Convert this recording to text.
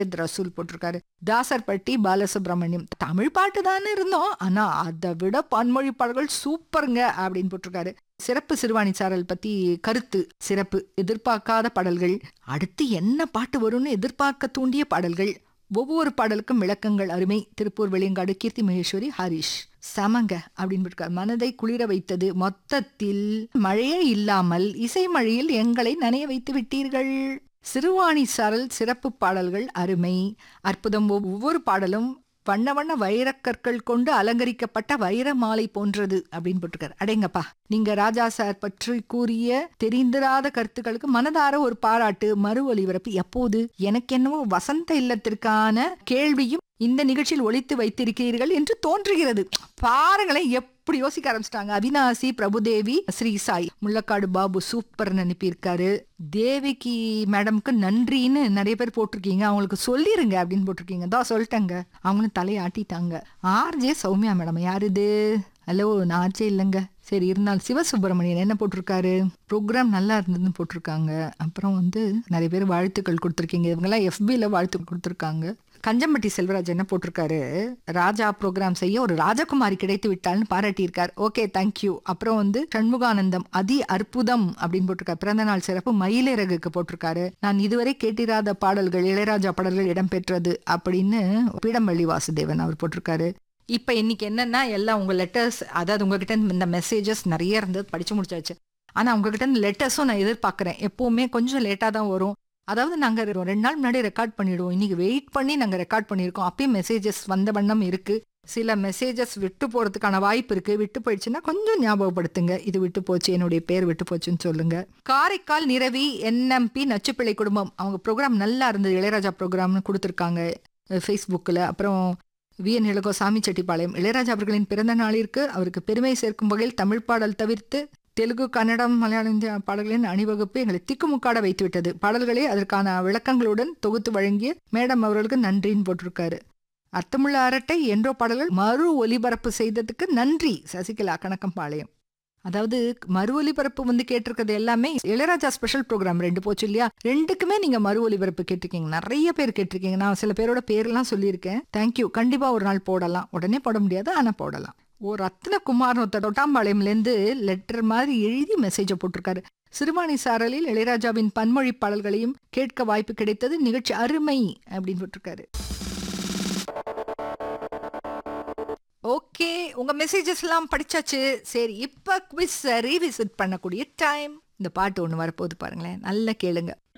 ரசூல் போட்டிருக்காரு தாசர்பட்டி பாலசுப்ரமணியம் தமிழ் பாட்டு தானே இருந்தோம் ஆனா அதை விட பன்மொழி பாடல்கள் சூப்பருங்க அப்படின்னு போட்டிருக்காரு சிறப்பு சிறுவாணி சாரல் பத்தி கருத்து சிறப்பு எதிர்பார்க்காத பாடல்கள் அடுத்து என்ன பாட்டு வரும்னு எதிர்பார்க்க தூண்டிய பாடல்கள் ஒவ்வொரு பாடலுக்கும் விளக்கங்கள் அருமை திருப்பூர் வெளியங்காடு கீர்த்தி மகேஸ்வரி ஹரிஷ் சமங்க அப்படின்னு இருக்கார் மனதை குளிர வைத்தது மொத்தத்தில் மழையே இல்லாமல் இசை மழையில் எங்களை நனைய வைத்து விட்டீர்கள் சிறுவாணி சாரல் சிறப்பு பாடல்கள் அருமை அற்புதம் ஒவ்வொரு பாடலும் வண்ண வண்ண வைரக்கற்கள் கொண்டு அலங்கரிக்கப்பட்ட வைர மாலை போன்றது அப்படின்னு போட்டிருக்காரு அடேங்கப்பா நீங்க ராஜா சார் பற்றி கூறிய தெரிந்திராத கருத்துக்களுக்கு மனதார ஒரு பாராட்டு மறு ஒலிபரப்பு எப்போது எனக்கு என்னவோ வசந்த இல்லத்திற்கான கேள்வியும் இந்த நிகழ்ச்சியில் ஒழித்து வைத்திருக்கிறீர்கள் என்று தோன்றுகிறது பாருங்களேன் எப்படி யோசிக்க ஆரம்பிச்சிட்டாங்க அவினாசி பிரபுதேவி ஸ்ரீ சாய் முள்ளக்காடு பாபு சூப்பர்னு அனுப்பியிருக்காரு தேவிக்கு மேடம்க்கு நன்றின்னு நிறைய பேர் போட்டிருக்கீங்க அவங்களுக்கு சொல்லிருங்க அப்படின்னு போட்டிருக்கீங்க தான் சொல்லிட்டேங்க அவங்களும் தலையாட்டிட்டாங்க ஆர்ஜே சௌமியா மேடம் யார் இது ஹலோ நான் ஆர்ஜே இல்லைங்க சரி இருந்தாலும் சிவசுப்பிரமணியன் என்ன போட்டிருக்காரு ப்ரோக்ராம் நல்லா இருந்ததுன்னு போட்டிருக்காங்க அப்புறம் வந்து நிறைய பேர் வாழ்த்துக்கள் கொடுத்துருக்கீங்க இவங்கெல்லாம் எஃபியில் வாழ்த்துக்கள் கொடுத்துருக்காங்க கஞ்சம்பட்டி செல்வராஜ் என்ன போட்டிருக்காரு ராஜா ப்ரோக்ராம் செய்ய ஒரு ராஜகுமாரி கிடைத்து விட்டால்னு பாராட்டியிருக்கார் ஓகே தேங்க்யூ அப்புறம் வந்து சண்முகானந்தம் அதி அற்புதம் அப்படின்னு போட்டிருக்காரு பிறந்த நாள் சிறப்பு மயிலிறகுக்கு போட்டிருக்காரு நான் இதுவரை கேட்டிராத பாடல்கள் இளையராஜா பாடல்கள் இடம்பெற்றது அப்படின்னு பீடம்பள்ளி வாசுதேவன் அவர் போட்டிருக்காரு இப்ப இன்னைக்கு என்னன்னா எல்லாம் உங்க லெட்டர்ஸ் அதாவது உங்ககிட்ட இருந்து இந்த மெசேஜஸ் நிறைய இருந்தது படிச்சு முடிச்சாச்சு ஆனா உங்ககிட்ட இருந்து லெட்டர்ஸும் நான் எதிர்பார்க்கறேன் எப்பவுமே கொஞ்சம் லேட்டா தான் வரும் அதாவது நாங்க ரெண்டு நாள் முன்னாடி ரெக்கார்ட் பண்ணிடுவோம் இன்னைக்கு வெயிட் பண்ணி நாங்க ரெக்கார்ட் பண்ணியிருக்கோம் அப்பயும் மெசேஜஸ் வந்த வண்ணம் இருக்கு சில மெசேஜஸ் விட்டு போறதுக்கான வாய்ப்பு இருக்கு விட்டு போயிடுச்சுன்னா கொஞ்சம் ஞாபகப்படுத்துங்க இது விட்டு போச்சு என்னுடைய பேர் விட்டு போச்சுன்னு சொல்லுங்க காரைக்கால் நிரவி என்எம்பி நச்சுப்பிள்ளை குடும்பம் அவங்க ப்ரோக்ராம் நல்லா இருந்தது இளையராஜா ப்ரோக்ராம்னு கொடுத்துருக்காங்க ஃபேஸ்புக்கில் அப்புறம் வி என் இளகோ சாமி செட்டிப்பாளையம் இளையராஜா அவர்களின் பிறந்த நாளிற்கு அவருக்கு பெருமை சேர்க்கும் வகையில் தமிழ் பாடல் தவிர்த்து தெலுங்கு கன்னடம் மலையாளம் இந்திய பாடல்களின் அணிவகுப்பு எங்களை திக்குமுக்காட வைத்துவிட்டது பாடல்களை அதற்கான விளக்கங்களுடன் தொகுத்து வழங்கிய மேடம் அவர்களுக்கு நன்றின்னு போட்டிருக்காரு அர்த்தமுள்ள அரட்டை என்றோ பாடல்கள் மறு ஒலிபரப்பு செய்ததுக்கு நன்றி சசிகலா கணக்கம் பாளையம் அதாவது மறு ஒலிபரப்பு வந்து கேட்டிருக்கிறது எல்லாமே இளையராஜா ஸ்பெஷல் ப்ரோக்ராம் ரெண்டு போச்சு இல்லையா ரெண்டுக்குமே நீங்க மறு ஒலிபரப்பு கேட்டிருக்கீங்க நிறைய பேர் கேட்டிருக்கீங்க நான் சில பேரோட பேரெல்லாம் சொல்லியிருக்கேன் தேங்க்யூ கண்டிப்பா ஒரு நாள் போடலாம் உடனே போட முடியாது ஆனா போடலாம் ஓ ரத்னகுமார் ஒருத்தர் தொட்டாம்பாளையம்லேருந்து லெட்டர் மாதிரி எழுதி மெசேஜை போட்டிருக்காரு சிறுவாணி சாரலில் இளையராஜாவின் பன்மொழி பாடல்களையும் கேட்க வாய்ப்பு கிடைத்தது நிகழ்ச்சி அருமை அப்படின்னு போட்டிருக்காரு ஓகே உங்க மெசேஜஸ் எல்லாம் படிச்சாச்சு சரி இப்ப குவிஸ் ரீவிசிட் பண்ணக்கூடிய டைம் இந்த பாட்டு ஒன்று வரப்போகுது பாருங்களேன் நல்லா கேளுங்க